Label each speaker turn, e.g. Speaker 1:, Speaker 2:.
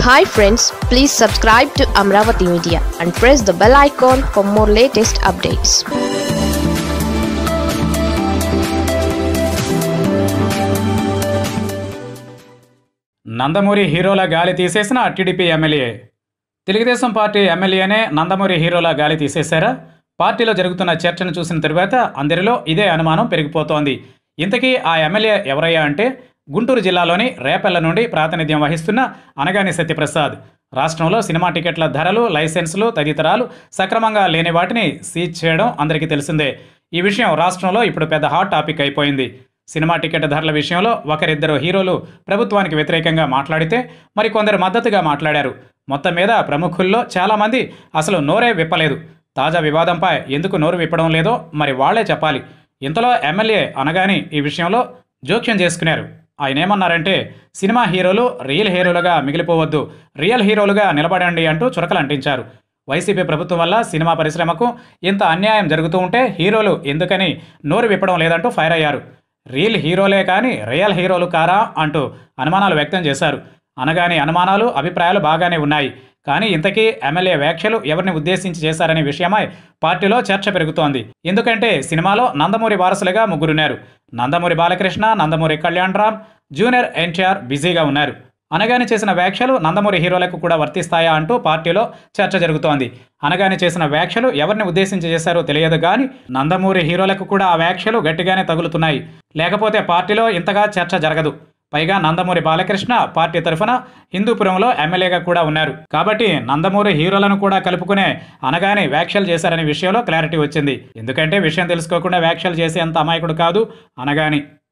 Speaker 1: hi friends please subscribe to Amaravati media and press the bell icon for more latest updates
Speaker 2: Nandamuri హీరోల గాలి తీసేసిన TDP MLA Telugu Desam party ఎమ్మెల్యేనే నందమూరి హీరోల గాలి తీసేశారా పార్టీలో జరుగుతున్న చర్చను చూసిన తరువాత అందరిలో ఇదే అనుమానం పెరిగిపోతోంది ఇంతకీ ఆ ఎమ్మెల్యే ఎవరయ్యా అంటే గుంటూరు జిల్లాలోని రేపల్ల నుండి ప్రాతినిధ్యం వహిస్తున్న అనగాని సత్యప్రసాద్ రాష్ట్రంలో సినిమా టికెట్ల ధరలు లైసెన్సులు తదితరాలు సక్రమంగా లేని వాటిని సీజ్ చేయడం అందరికీ తెలిసిందే ఈ విషయం రాష్ట్రంలో ఇప్పుడు పెద్ద హాట్ టాపిక్ అయిపోయింది సినిమా టికెట్ ధరల విషయంలో ఒకరిద్దరు హీరోలు ప్రభుత్వానికి వ్యతిరేకంగా మాట్లాడితే మరికొందరు మద్దతుగా మాట్లాడారు మొత్తం మీద ప్రముఖుల్లో చాలామంది అసలు నోరే విప్పలేదు తాజా వివాదంపై ఎందుకు నోరు విప్పడం లేదో మరి వాళ్లే చెప్పాలి ఇంతలో ఎమ్మెల్యే అనగాని ఈ విషయంలో జోక్యం చేసుకున్నారు ఆయన ఏమన్నారంటే సినిమా హీరోలు రియల్ హీరోలుగా మిగిలిపోవద్దు రియల్ హీరోలుగా నిలబడండి అంటూ చురకలు అంటించారు వైసీపీ ప్రభుత్వం వల్ల సినిమా పరిశ్రమకు ఇంత అన్యాయం జరుగుతూ ఉంటే హీరోలు ఎందుకని నోరు విప్పడం లేదంటూ ఫైర్ అయ్యారు రియల్ హీరోలే కానీ రియల్ హీరోలు కారా అంటూ అనుమానాలు వ్యక్తం చేశారు అనగాని అనుమానాలు అభిప్రాయాలు బాగానే ఉన్నాయి కానీ ఇంతకీ ఎమ్మెల్యే వ్యాఖ్యలు ఎవరిని ఉద్దేశించి చేశారనే విషయమై పార్టీలో చర్చ పెరుగుతోంది ఎందుకంటే సినిమాలో నందమూరి వారసులుగా ముగ్గురున్నారు నందమూరి బాలకృష్ణ నందమూరి కళ్యాణ్ రామ్ జూనియర్ ఎన్టీఆర్ బిజీగా ఉన్నారు అనగాని చేసిన వ్యాఖ్యలు నందమూరి హీరోలకు కూడా వర్తిస్తాయా అంటూ పార్టీలో చర్చ జరుగుతోంది అనగాని చేసిన వ్యాఖ్యలు ఎవరిని ఉద్దేశించి చేశారో తెలియదు కానీ నందమూరి హీరోలకు కూడా ఆ వ్యాఖ్యలు గట్టిగానే తగులుతున్నాయి లేకపోతే పార్టీలో ఇంతగా చర్చ జరగదు పైగా నందమూరి బాలకృష్ణ పార్టీ తరఫున హిందూపురంలో ఎమ్మెల్యేగా కూడా ఉన్నారు కాబట్టి నందమూరి హీరోలను కూడా కలుపుకునే అనగానే వ్యాఖ్యలు చేశారనే విషయంలో క్లారిటీ వచ్చింది ఎందుకంటే విషయం తెలుసుకోకుండా వ్యాఖ్యలు చేసే అంత అమాయకుడు కాదు అనగాని